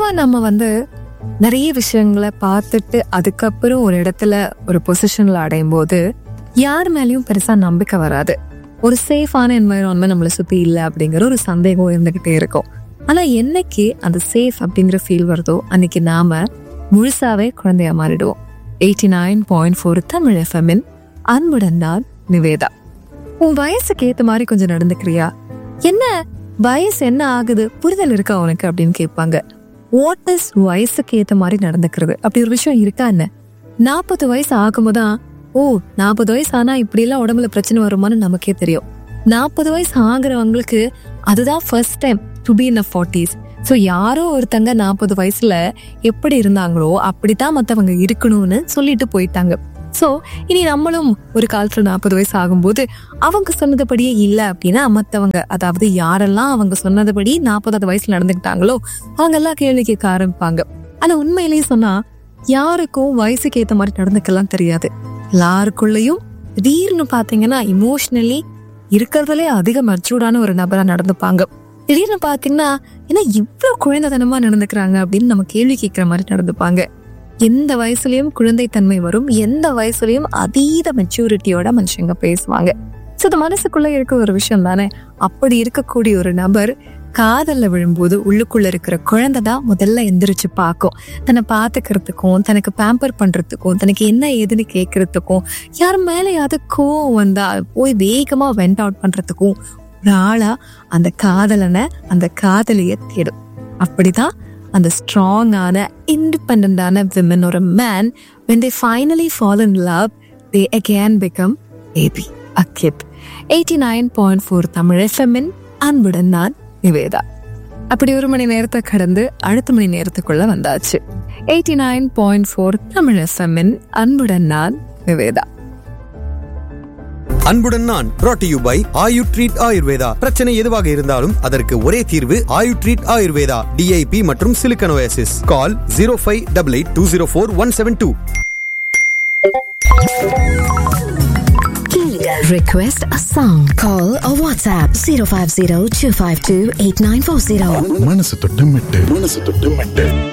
பொதுவா நம்ம வந்து நிறைய விஷயங்களை பார்த்துட்டு அதுக்கப்புறம் ஒரு இடத்துல ஒரு பொசிஷன்ல அடையும் போது யார் மேலயும் பெருசா நம்பிக்கை வராது ஒரு சேஃபான என்வாயன்மெண்ட் நம்மளை சுத்தி இல்லை அப்படிங்கிற ஒரு சந்தேகம் இருந்துகிட்டே இருக்கும் ஆனா என்னைக்கு அந்த சேஃப் அப்படிங்கிற ஃபீல் வருதோ அன்னைக்கு நாம முழுசாவே குழந்தையா மாறிடுவோம் eighty nine point four Tamil எஃப்எம்மின் அன்புடன் நான் நிவேதா உன் வயசுக்கு ஏத்த மாதிரி கொஞ்சம் நடந்துக்கிறியா என்ன வயசு என்ன ஆகுது புரிதல் இருக்கா உனக்கு அப்படின்னு கேட்பாங்க வாட் இஸ் வயசுக்கு ஏத்த மாதிரி நடந்துக்கிறது அப்படி ஒரு விஷயம் இருக்கா என்ன நாற்பது வயசு ஆகும்போதான் ஓ நாற்பது வயசு ஆனா இப்படி எல்லாம் உடம்புல பிரச்சனை வருமான்னு நமக்கே தெரியும் நாற்பது வயசு ஆகுறவங்களுக்கு அதுதான் first time to be in a forties so யாரோ ஒருத்தங்க நாற்பது வயசுல எப்படி இருந்தாங்களோ அப்படித்தான் மற்றவங்க இருக்கணும்னு சொல்லிட்டு போயிட்டாங்க ஸோ இனி நம்மளும் ஒரு காலத்துல நாற்பது வயசு ஆகும்போது அவங்க சொன்னதுபடியே இல்லை அப்படின்னா மற்றவங்க அதாவது யாரெல்லாம் அவங்க சொன்னதுபடி நாற்பதாவது வயசுல நடந்துக்கிட்டாங்களோ அவங்க எல்லாம் கேள்வி கேட்க ஆரம்பிப்பாங்க ஆனா உண்மையிலேயே சொன்னா யாருக்கும் வயசுக்கு ஏத்த மாதிரி நடந்துக்கலாம் தெரியாது எல்லாருக்குள்ளயும் திடீர்னு பாத்தீங்கன்னா இமோஷனலி இருக்கிறதுலே அதிக மெச்சூர்டான ஒரு நபரா நடந்துப்பாங்க திடீர்னு பாத்தீங்கன்னா ஏன்னா இவ்வளவு குழந்தைத்தனமா நடந்துக்கிறாங்க அப்படின்னு நம்ம கேள்வி கேட்கிற மாதிரி நடந்துப்பாங்க எந்த வயசுலயும் குழந்தைத்தன்மை வரும் எந்த வயசுலயும் அதீத மெச்சூரிட்டியோட மனுஷங்க பேசுவாங்க ஸோ அது மனசுக்குள்ள இருக்க ஒரு விஷயம் தானே அப்படி இருக்கக்கூடிய ஒரு நபர் காதல்ல விழும்போது உள்ளுக்குள்ள இருக்கிற குழந்தை தான் முதல்ல எந்திரிச்சு பார்க்கும் தன்னை பார்த்துக்கிறதுக்கும் தனக்கு பேம்பர் பண்றதுக்கும் தனக்கு என்ன ஏதுன்னு கேட்கறதுக்கும் யார் மேலேயாவது கோவம் வந்தா போய் வேகமா வெண்ட் அவுட் பண்றதுக்கும் ஒரு ஆளா அந்த காதலனை அந்த காதலிய தேடும் அப்படிதான் அந்த ஸ்ட்ராங்கான இண்டிபெண்டான விமன் ஒரு man when they finally fall in love they again become baby a kid eighty nine point four Tamil எஃப்எம்மின் அன்புடன் நான் நிவேதா அப்படி ஒரு மணி நேரத்தை கடந்து அடுத்த மணி நேரத்துக்குள்ள வந்தாச்சு eighty nine point four Tamil எஃப்எம்மின் அன்புடன் நான் நிவேதா அன்புடன் நான் brought to you by Ayu treat Ayurveda பிரச்சனை எதுவாக இருந்தாலும் அதற்கு ஒரே தீர்வு ஆயு ட்ரீட் ஆயுர்வேதா டிஐபி மற்றும் சிலிக்கனோசிஸ் call zero five double eight two zero four one seven two Request a song. Call or WhatsApp 050 252 8940. மனசு தொட்டு மெட்டு மனசு தொட்டு மெட்டு